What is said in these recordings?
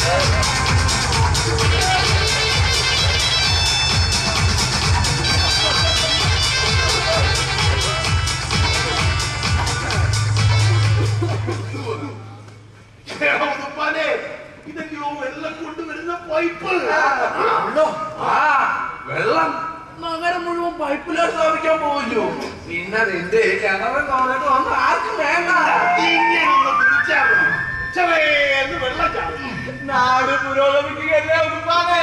ഉപ്പാനെ ഇതൊക്കെയോ വെള്ളം കൊണ്ടുവരുന്ന പൈപ്പ് ആ വെള്ളം നഗരം മുഴുവൻ പൈപ്പിലോട്ട് സ്ഥാപിക്കാൻ പോവില്ലോ പിന്നെ നിന്റെ കിണറ് കോണിട്ട് വന്ന് ആർക്കും വേണ്ട ഇങ്ങനെ ഒന്ന് പിടിച്ചാൽ മതി. ചെറിയെന്ന് വെള്ളം ചാടും നാട് പുരോഗമിക്കുകയല്ലേ ഉപ്പാനെ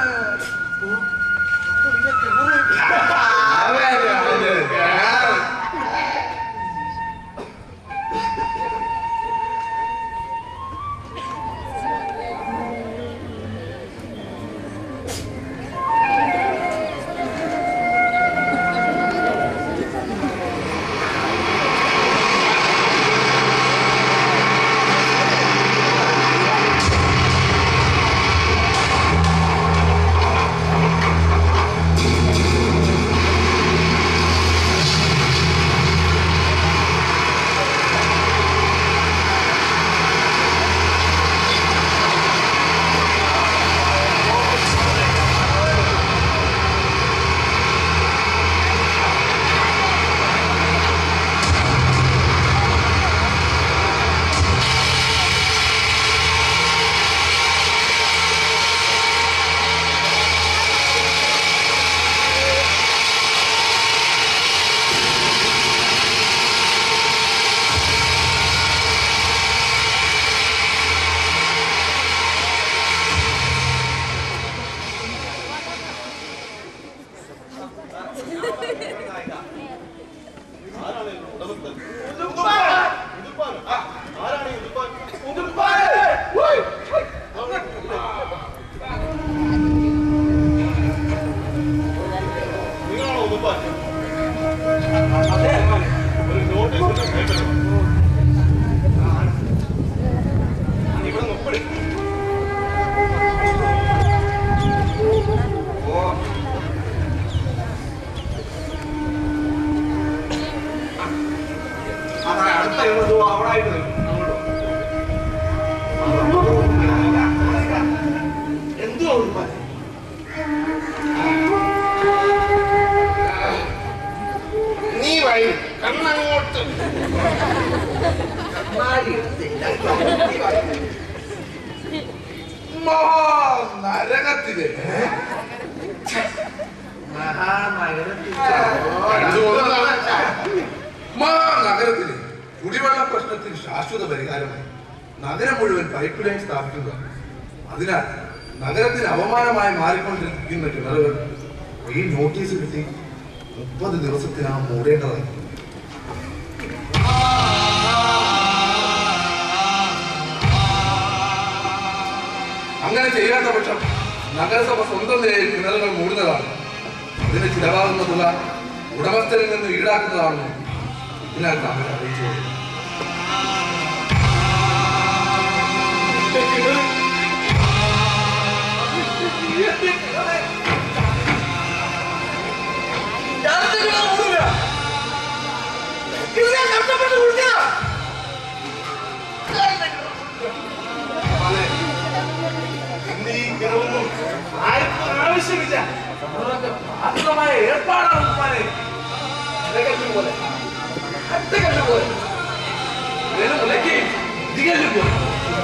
അതെ അതെ അതെ കിണറ്. നിങ്ങളാണോ ഉപ്പാൻ അതെ ഉപ്പാനെ. ഒരു നോട്ടീസ് ഒന്ന് കേൾക്കണം. ഇവിടെ നോക്കണേ ഓ അതാ അടുത്ത എഴുതോ അവിടെ ആയിട്ട് നിൽക്കും. അങ്ങോട്ട് പോ. എന്തുവാ ഉപ്പാനെ നീ വഴി കണ്ണങ്ങോട്ട് കണ്ണാടി എടുത്തില്ല. മഹാനരകത്തില് മഹാനഗരത്തിൽ മഹാനഗരത്തിലെ കുടിവെള്ള പ്രശ്നത്തിന് ശാശ്വത പരിഹാരമായി നഗരം മുഴുവൻ പൈപ്പ് ലൈൻ സ്ഥാപിക്കുക അതിനാൽ നഗരത്തിന് അപമാനമായി മാറിക്കൊണ്ടിരിക്കുന്ന കിണറുകൾ ഈ നോട്ടീസ് കിട്ടി മുപ്പത് ദിവസത്തിനകം മൂടേണ്ടതായി അങ്ങനെ ചെയ്യാത്ത പക്ഷം നഗരസഭ സ്വന്തം നിലയിൽ കിണറുകൾ മൂടുന്നതാണ് ഇതിന് ചിലവാകുന്ന തുക ഉടമസ്ഥരിൽ നിന്ന് ഈടാക്കുന്നതാണെന്നും ഇതിനാൽ താങ്കൾ അറിയിച്ചു കൊടുക്കുന്നു. ഇന്ന് ഈ കിണറൊന്നും ആർക്കും ആവശ്യമില്ല ആത്മമായ ഏർപ്പാടാണ് ഉപ്പാനെ ഇലകല്ല് പോലെ അട്ടകല്ല് പോലെ ഇതിന് മുലയ്ക്ക് ഇതികല്ല് പോലെ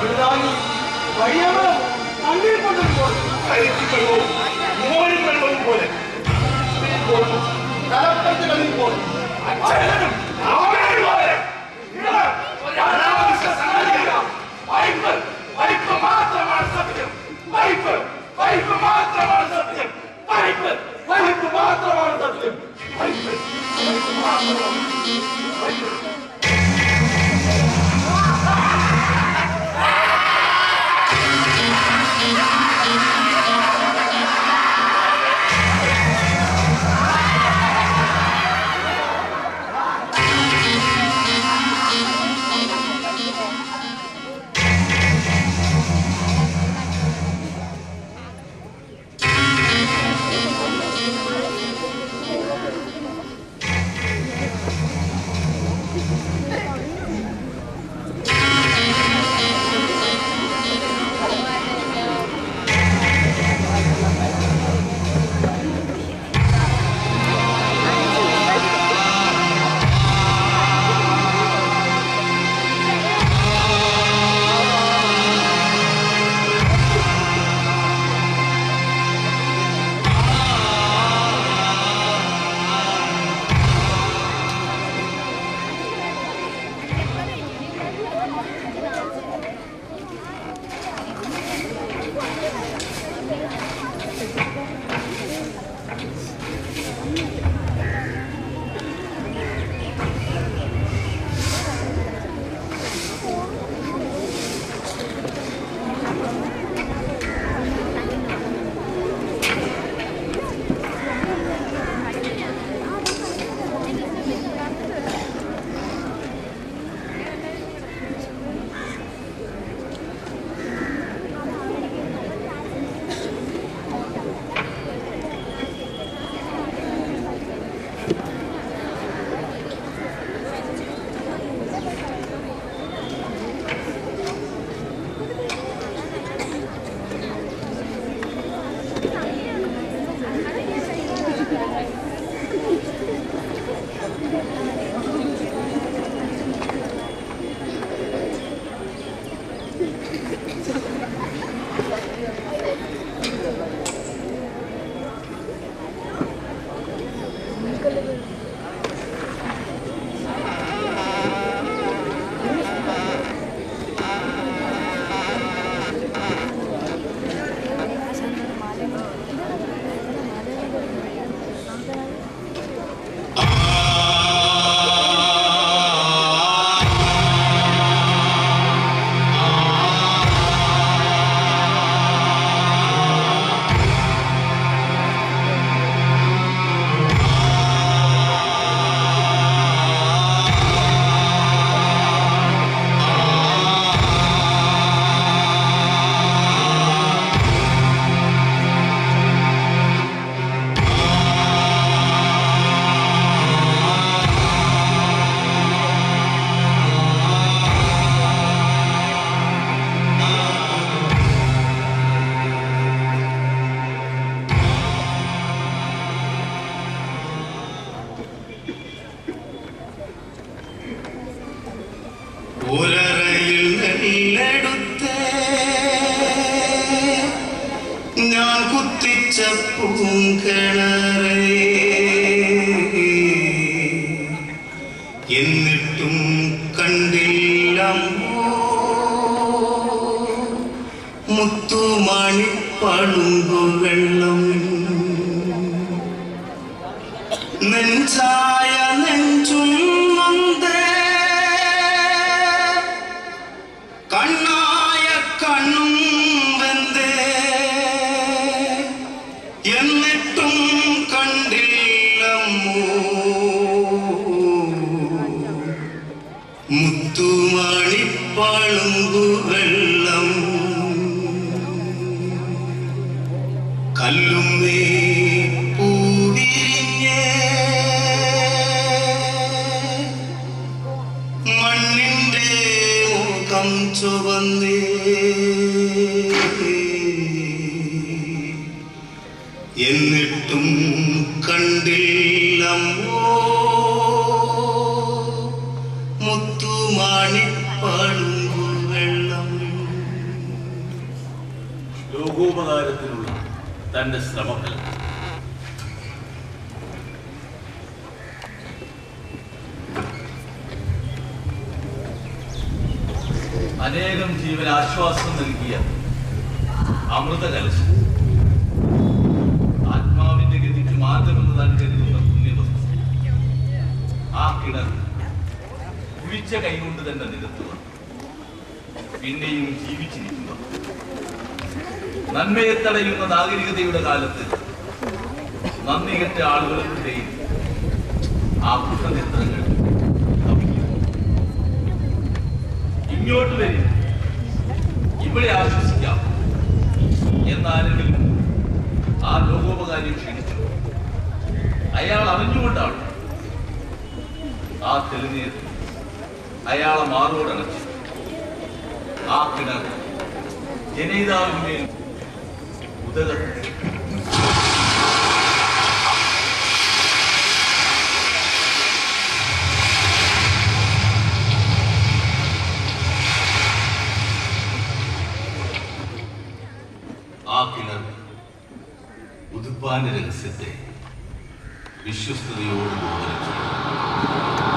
കരിക്ക് വെള്ളവും മോരും വെള്ളവും പോലെ കലപ്പത്ത് കളി പോലെ അച്ഛനും അമ്മയും പോലെ ഇത് ഒരു അനാവശ്യ സംഗതിയല്ല. പൈപ്പ് പൈപ്പ് മാത്രമാണ് സത്യം പൈപ്പ് പൈപ്പ് മാത്രമാണ് സത്യം പൈപ്പ് പൈപ്പ് മാത്രമാണ് സത്യം പൈപ്പ് പൈപ്പ് മാത്രമാണ് പൈപ്പ് ആ ഞാൻ കുത്തിച്ച പൂങ്കളറേ എന്നിട്ടും കണ്ടില്ല മുത്തുമണിപ്പളുങ്കുവെള്ളം നെഞ്ചായ നെഞ്ചും നൊന്തേ കണ്ണായ കണ്ണും വെന്തേ എന്നിട്ടും കണ്ടില്ലമ്മോ മുത്തുമണിപ്പളുങ്കു വെള്ളം കല്ലുമേ പൂവിരിഞ്ഞേ മണ്ണിന്റെ മുഖം ചുവന്നേ എന്നിട്ടും കണ്ടില്ലമ്മോ മുത്തുമാണിപ്പളുങ്കു വെള്ളം ലോകോപകാരത്തിനുള്ള തന്റെ ശ്രമഫലം അനേകം ജീവൻ ആശ്വാസം നൽകിയ അമൃത കലശം ആത്മാവിന്റെ ഗതിക്ക് മാറ്റമെന്ന് താൻ കരുതുന്ന പുണ്യവസ്തു ആ കിണർ കുഴിച്ച കൈകൊണ്ട് തന്നെ നിരത്തുക പിന്നെയും ജീവിച്ചിരിക്കുക നന്മയെ തടയുന്ന നാഗരികതയുടെ കാലത്ത് നന്ദി കെട്ട ആളുകൾക്കിടയിൽ ആ പുഷ്പനേത്രങ്ങൾ കവിയുന്നു. ഇങ്ങോട്ട് വരും ഇവിടെ ആശ്വസിക്കാം എന്നാരെങ്കിലും ആ ലോകോപകാരി ക്ഷണിച്ചു അയാൾ അറിഞ്ഞുകൊണ്ടാണ് ആ തെളിനീർ അയാളെ മാറോടണച്ചു ആ കിണർ ജനയിതാവിന്മേൽ ഉദകത്തിൽ ആ കിണർ ഉതുപ്പാന്റെ രഹസ്യത്തെ വിശ്വസ്തയോട് ബോധനം ചെയ്തു